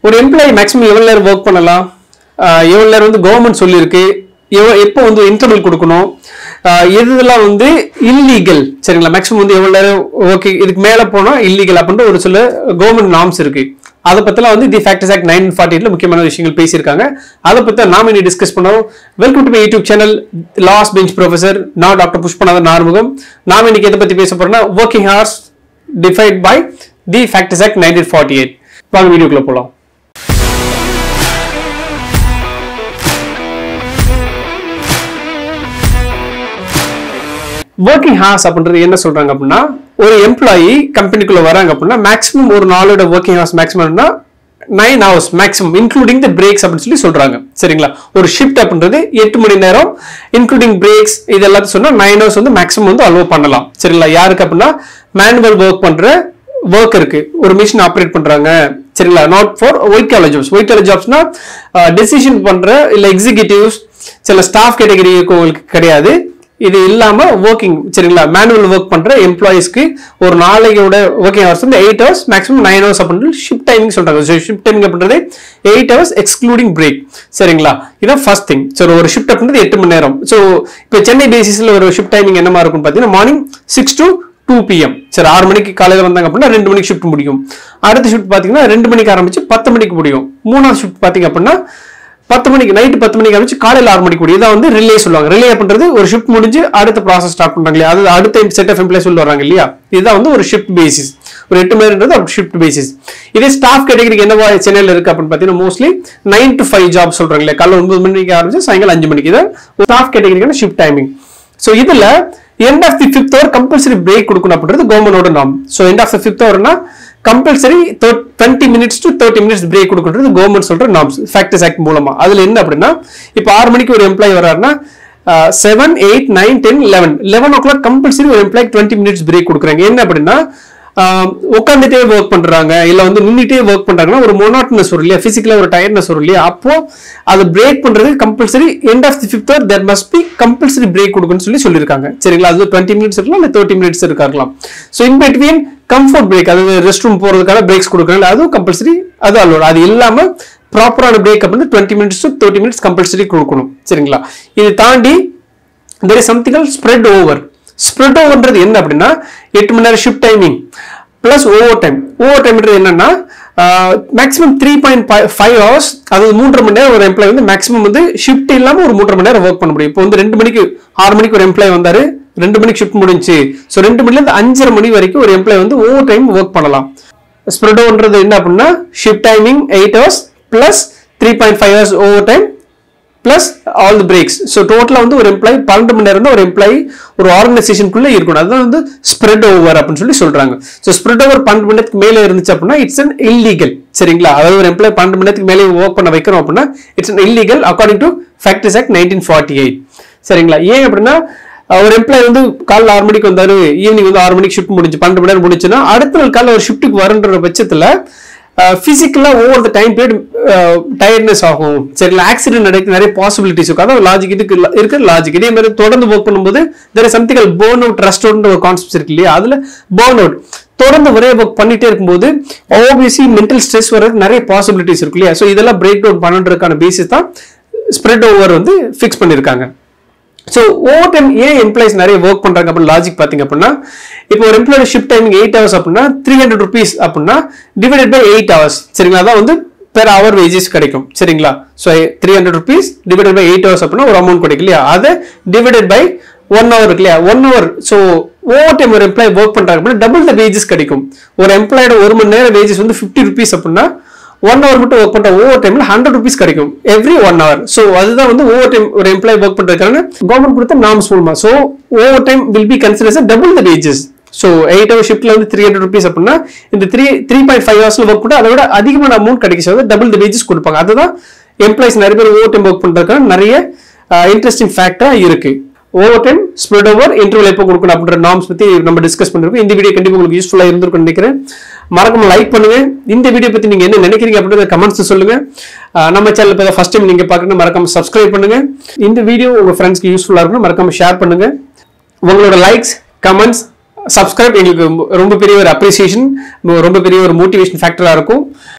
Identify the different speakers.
Speaker 1: ஒரு employee maximum எவ்வளவு நேரம் ஒர்க் பண்ணலாம் ஆஹ் எவ்வளவு நேரம் வந்து கவர்மெண்ட் சொல்லியிருக்கு எவ்வ- எப்போ வந்து இன்டர்வல் கொடுக்கணும் ஆஹ் எது இதெல்லாம் வந்து இல்லீகல் சரிங்களா மேக்ஸிமம் வந்து எவ்வளவு நேரம் ஓகே இதுக்கு மேல போனா இல்லீகல் அப்படின்ற ஒரு சில கவர்மெண்ட் நார்ம்ஸ் இருக்கு அதை பத்திலாம் வந்து the factors act nine forty எயிட்ல முக்கியமான விஷயங்கள் பேசியிருக்காங்க அதை பத்தி நாம இன்னைக்கு டிஸ்கஸ் பண்ணோம் welcome to my YouTube channel last bench professor நான் டாக்டர் புஷ்பநாதன் ஆறுமுகம் நாம இன்னைக்கு எதை பத்தி பேச போறோம்னா working hours defined by the factors act nineteen forty eight வாங்க வீடியோக்குள்ள போலாம் ஒர்க்கிங் ஹார்ஸ் அப்படின்றது என்ன சொல்றாங்க அப்படின்னா ஒரு எம்ப்ளாயி கம்பெனிக்குள்ள வராங்க அப்படின்னா மேக்ஸிமம் ஒரு நாளோட ஒர்க்கிங் ஹவர்ஸ் மேக்ஸிமம்னா nine hours maximum including the breaks அப்படின்னு சொல்லி சொல்றாங்க சரிங்களா ஒரு ஷிஃப்ட் அப்படின்றது எட்டு மணி நேரம் இன்க்ளூடிங் பிரேக்ஸ் இது எல்லாத்தையும் சொன்னா நைன் ஹவர்ஸ் வந்து மேக்ஸிமம் வந்து அலோவ் பண்ணலாம் சரிங்களா யாருக்கு அப்படின்னா மேனுவல் ஒர்க் பண்ற ஒர்க் இருக்கு ஒரு மிஷின் ஆப்ரேட் பண்றாங்க சரிங்களா not for white collar jobs white collar ஜாப்ஸ்னா டெசிஷன் பண்ற இல்ல எக்ஸிகியூட்டிவ்ஸ் சில ஸ்டாஃப் கேட்டகரி இருக்கவங்களுக்கு கிடையாது இது இல்லாம ஒர்க்கிங் சரிங்களா மேனுவல் ஒர்க் பண்ற எம்ப்ளாயிஸ்க்கு ஒரு நாளைக்கோட ஒர்க்கிங் ஹவர்ஸ் வந்து eight hours maximum nine hours அப்படின்னு ஷிஃப்ட் டைமிங் சொல்றாங்க ஷிஃப்ட் டைமிங் அப்படின்றது எயிட் ஹவர்ஸ் எக்ஸ்க்ளூடிங் பிரேக் சரிங்களா இதான் ஃபர்ஸ்ட் திங் சரி ஒரு ஷிஃப்ட் அப்படின்றது எட்டு மணி நேரம் ஸோ இப்போ சென்னை பேசிஸ்ல ஒரு ஷிஃப்ட் டைமிங் என்னமா இருக்கும் பார்த்தீங்கன்னா morning six to two PM சரி ஆறு மணிக்கு காலையில் வந்தாங்க அப்படின்னா ரெண்டு மணிக்கு ஷிஃப்ட் முடியும் அடுத்த ஷிஃப்ட் பார்த்தீங்கன்னா ரெண்டு மணிக்கு ஆரம்பிச்சு பத்து மணிக்கு முடியும் மூணாவது ஷிஃப்ட் பார்த்தீங்க அப்படின்னா பத்து மணிக்கு நைட்டு பத்து மணிக்கு ஆரம்பிச்சு காலையில் ஆறு மணிக்கு முடியும் இதான் வந்து ரிலே சொல்லுவாங்க ரிலே அப்படின்றது ஒரு ஷிஃப்ட் முடிஞ்சு அடுத்த ப்ராசஸ் ஸ்டார்ட் பண்றாங்க இல்லையா அது அடுத்த செட் ஆஃப் எம்ப்ளாய்ஸ் சொல்ல வராங்க இல்லையா இதுதான் வந்து ஒரு ஷிஃப்ட் பேசிஸ் ஒரு எட்டு மணி நேரம்ன்றது ஒரு ஷிஃப்ட் பேசிஸ் இதே ஸ்டாஃப் கேட்டகரிக்கு என்னவா சென்னையில் இருக்கு அப்படின்னு பார்த்தீங்கன்னா mostly nine to five job சொல்றாங்க இல்லையா காலைல ஒன்பது மணிக்கு ஆரம்பிச்சு சாயங்காலம் அஞ்சு மணிக்கு இதான் ஸ்டாஃப் கேட்டகரிக்கான ஷிஃப்ட் டைமிங் ஸோ இதுல end of the fifth hour compulsory break கொடுக்கணும் அப்படின்றது கவர்மெண்டோட நாம் so end of the fifth ஹவர்னா compulsory twenty minutes to thirty minutes break கொடுக்கறது கவர்மெண்ட் சொல்ற நாம்ஸ் ஃபேக்டர்ஸ் ஆக்ட் மூலமா அதுல என்ன அப்படின்னா இப்போ ஆறு மணிக்கு ஒரு எம்ப்ளாயி வர்றாருன்னா seven eight nine ten eleven eleven o'clock compulsory ஒரு எம்ப்ளாய்க்கு டுவெண்ட்டி மினிட்ஸ் பிரேக் கொடுக்குறாங்க என்ன அப்படின்னா ஆஹ் உட்காந்துட்டே ஒர்க் பண்றாங்க இல்ல வந்து நின்னுட்டே ஒர்க் பண்றாங்கன்னா ஒரு மொனாட்னஸ் வரும் இல்லையா பிசிக்கலா ஒரு டயர்ட்னஸ் வரும் இல்லையா அப்போ அது பிரேக் பண்றது compulsory end of the fifth hour there must be compulsory break கொடுக்கணும்னு சொல்லி சொல்லியிருக்காங்க சரிங்களா அது டுவெண்ட்டி மினிட்ஸ் இருக்கலாம் இல்ல தேர்ட்டி மினிட்ஸ் இருக்கலாம் so in between comfort break அதாவது ரெஸ்ட் ரூம் போறதுக்கான பிரேக்ஸ் கொடுக்குறாங்க அதுவும் கம்பல்சரி அது அலோட் அது இல்லாம ப்ராப்பரான பிரேக் அப்படின்னு twenty minutes to thirty minutes compulsory கொடுக்கணும் சரிங்களா இது தாண்டி there is something spread over spread ஓவர்ன்றது என்ன அப்படின்னா எட்டு மணி நேரம் shift timing plus overtime ஓவர் டைம்ன்றது என்னன்னா maximum three point five hours அதாவது மூன்றரை மணி நேரம் ஒரு எம்ப்ளாய் வந்து மேக்ஸிமம் வந்து ஷிஃப்ட் இல்லாம ஒரு மூன்றரை மணி நேரம் ஒர்க் பண்ண முடியும் இப்போ வந்து ரெண்டு மணிக்கு ஆறு மணிக்கு ஒரு எம்ப்ளாய் வந்தாரு ரெண்டு மணிக்கு ஷிஃப்ட் முடிஞ்சு ஸோ ரெண்டு மணில இருந்து அஞ்சரை மணி வரைக்கும் ஒரு எம்ப்ளாய் வந்து ஓவர் டைம் ஒர்க் பண்ணலாம் ஸ்ப்ரெட் ஓவர்ன்றது என்ன அப்படின்னா shift timing eight hours plus three point five hours overtime plus all the breaks so டோட்டலாக வந்து ஒரு எம்ப்ளாயி பன்னெண்டு மணி நேரம் தான் ஒரு எம்ப்ளாயி ஒரு ஆர்கனைசேஷனுக்குள்ளே இருக்கணும் அதுதான் வந்து ஸ்ப்ரெட் ஓவர் அப்படின்னு சொல்லி சொல்றாங்க ஸோ ஸ்ப்ரெட் ஓவர் பன்னெண்டு மணி நேரத்துக்கு மேலே இருந்துச்சு அப்படின்னா இட்ஸ் அன் இல்லீகல் சரிங்களா அதாவது ஒரு எம்ப்ளாயி பன்னெண்டு மணி நேரத்துக்கு மேலே ஒர்க் பண்ண வைக்கிறோம் அப்படின்னா it's an illegal according to factories act nineteen forty eight சரிங்களா ஏன் அப்படின்னா ஒரு எம்ப்ளாயி வந்து காலைல ஆறு மணிக்கு வந்தாரு ஈவினிங் வந்து ஆறு மணிக்கு ஷிஃப்ட் முடிஞ்சு பன்னெண்டு மணி நேரம் முடிச்சுன்னா அடுத்த நாள் காலைல ஒரு ஷிஃப்ட்டுக்கு வரன்ற பட்சத்தில் பிசிக்கலா over the time period tiredness ஆகும் சரிங்களா ஆக்சிடென்ட் நடக்க நிறைய பாசிபிலிட்டிஸ் இருக்கும் அதாவது லாஜிக் இதுக்கு இருக்கிற லாஜிக் இதே மாதிரி தொடர்ந்து ஒர்க் பண்ணும்போது there something burn out rest out ஒரு கான்செப்ட் இருக்கு இல்லையா அதுல பேர்ன் அவுட் தொடர்ந்து ஒரே ஒர்க் பண்ணிட்டே இருக்கும்போது ஓபிசி மென்டல் ஸ்ட்ரெஸ் வர்றதுக்கு நிறைய பாசிபிலிட்டிஸ் இருக்கு இல்லையா ஸோ இதெல்லாம் பிரேக் டவுன் பண்ணுறதுக்கான பேசிஸ் தான் ஸ்ப்ரெட் ஓவர் வந்து ஃபிக்ஸ் பண்ணியிருக்காங்க ஸோ ஓவர் டைம் ஏன் எம்ப்ளாயிஸ் நிறைய ஒர்க் பண்றாங்க அப்படின்னு லாஜிக் பாத்தீங்க அப்படின்னா இப்போ ஒரு எம்ப்ளாயோட ஷிஃப்ட் டைமிங் எயிட் ஹவர்ஸ் அப்படின்னா த்ரீ ஹண்ட்ரட் ருபீஸ் அப்படின்னா டிவைடட் பை எயிட் ஹவர்ஸ் சரிங்களா அதான் வந்து பெர் ஹவர் வேஜஸ் கிடைக்கும் சரிங்களா so three hundred rupees divided by eight hours அப்படின்னா ஒரு அமௌண்ட் கிடைக்கும் இல்லையா அதை டிவைடட் பை ஒன் ஹவர் இருக்கு இல்லையா one hour so overtime ஒரு எம்ப்ளாய் ஒர்க் பண்றாங்க அப்படின்னா டபுள் த வேஜஸ் கிடைக்கும் ஒரு எம்ப்ளாயோட ஒரு மணி நேரம் வேஜஸ் வந்து ஃபிஃப்டி ருபீஸ் அப்படின்னா ஒன் ஹவர் மட்டும் ஒர்க் பண்ற ஓவர் டைம்ல ஹண்ட்ரட் ருபீஸ் கிடைக்கும் எவ்ரி ஒன் ஹவர் ஸோ அதுதான் வந்து ஓவர் டைம் ஒரு எம்ப்ளாய் ஒர்க் பண்றதுக்கான கவர்மெண்ட் கொடுத்த நாம்ஸ் மூலமா so overtime will be considers double the wages so eight hour ஷிஃப்ட்ல வந்து த்ரீ ஹண்ட்ரட் ருபீஸ் அப்படின்னா இந்த த்ரீ த்ரீ பாயிண்ட் ஃபைவ் ஹவர்ஸ்ல ஒர்க் பண்ணா அதை விட அதிகமான அமௌண்ட் கிடைக்கும் டபுள் த வேஜஸ் கொடுப்பாங்க அதுதான் எம்ப்ளாயிஸ் நிறைய பேர் ஓவர் டைம் ஒர்க் பண்றதுக்கான நிறைய இன்ட்ரெஸ்டிங் ஃபேக்டரா இருக்கு overtime spread over interval எப்போ கொடுக்கணும் அப்படின்ற நார்ம்ஸ் பத்தி நம்ம டிஸ்கஸ் பண்ணிருக்கோம் இந்த வீடியோ கண்டிப்பா உங்களுக்கு யூஸ்ஃபுல்லா இருந்திருக்கும்னு நினைக்கிறேன் மறக்காம லைக் பண்ணுங்க இந்த வீடியோ பத்தி நீங்க என்ன நினைக்கிறீங்க அப்படின்றத கமெண்ட்ஸ் சொல்லுங்க அஹ் நம்ம சேனல் இப்போ ஃபர்ஸ்ட் டைம் நீங்க பார்க்கணும் மறக்காம சப்ஸ்கிரைப் பண்ணுங்க இந்த வீடியோ உங்க ஃப்ரெண்ட்ஸ்க்கு யூஸ்ஃபுல்லா இருக்கணும் மறக்காம ஷேர் பண்ணுங்க உங்களோட லைக்ஸ் கமெண்ட்ஸ் சப்ஸ்கிரைப் எங்களுக்கு ரொம்ப பெரிய ஒரு அப்ரிசியேஷன் ரொம்ப பெரிய ஒரு மோட்டிவேஷன் ஃபேக்டரா இருக்கும்